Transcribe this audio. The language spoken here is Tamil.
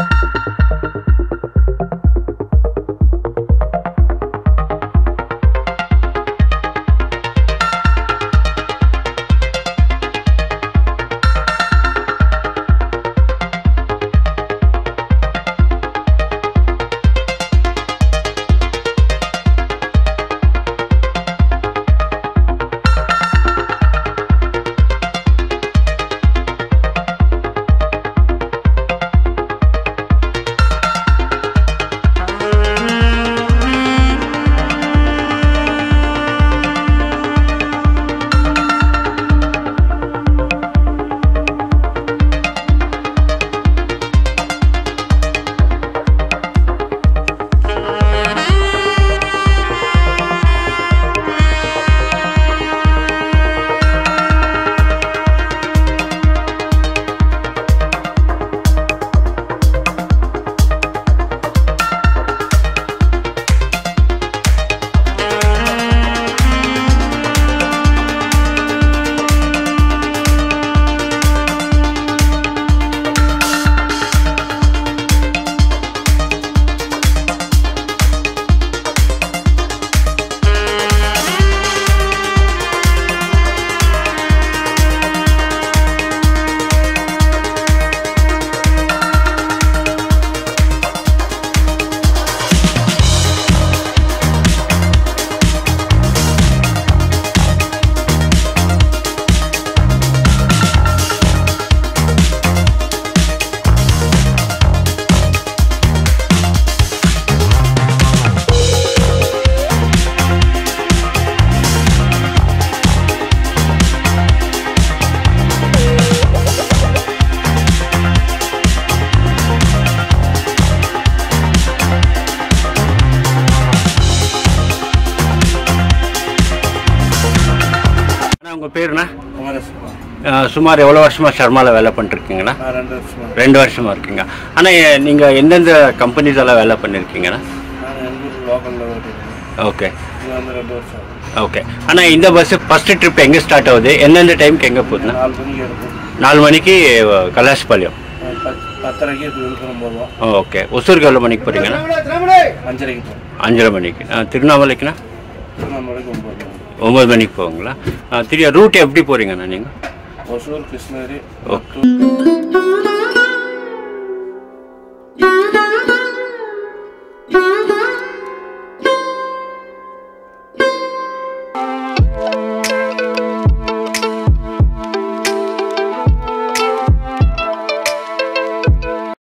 அண்ணா உங்கள் பேருண்ணா குமாரசுமா அஹ், சுமார் எவ்வளோ வருஷமாக ஷர்மாவில் வேலை பண்ணிருக்கீங்கண்ணா நான் ரெண்டு வருஷமா ரெண்டு வருஷமாக இருக்கீங்க ஆனால் நீங்கள் எந்தெந்த கம்பெனிஸ் எல்லாம் வேலை பண்ணியிருக்கீங்கண்ணா நான் எங்கள் ஊர் லோக்கலில் இருக்கேன் ஓகே இது வந்து ரெண்டு வருஷம் ஆகுது. ஓகே ஆனால் இந்த பஸ்ஸு ஃபஸ்ட்டு ட்ரிப் எங்கே ஸ்டார்ட் ஆகுது எந்தெந்த டைமுக்கு எங்கே போகுதுண்ணா நாலு மணிக்கு எடுக்கும் நாலு மணிக்கு அஹ், கலாஷ்பாளையம் பத் பத்தரைக்கு இது விழுப்புரம் போவோம் ஓகே ஒசூருக்கு எவ்வளோ மணிக்கு போகிறீங்கண்ணா அஞ்சரைக்கு போவோம் அஞ்சரை மணிக்கு அஹ், திருவண்ணாமலைக்குண்ணா திருவண்ணாமலைக்கு ஒம்பது மணி ஒம்பது மணிக்கு போகுங்களா அஹ், திரிய ரூட் எப்படி போகிறீங்கண்ணா நீங்கள் ஒசூர் கிருஷ்ணகிரி ஓகே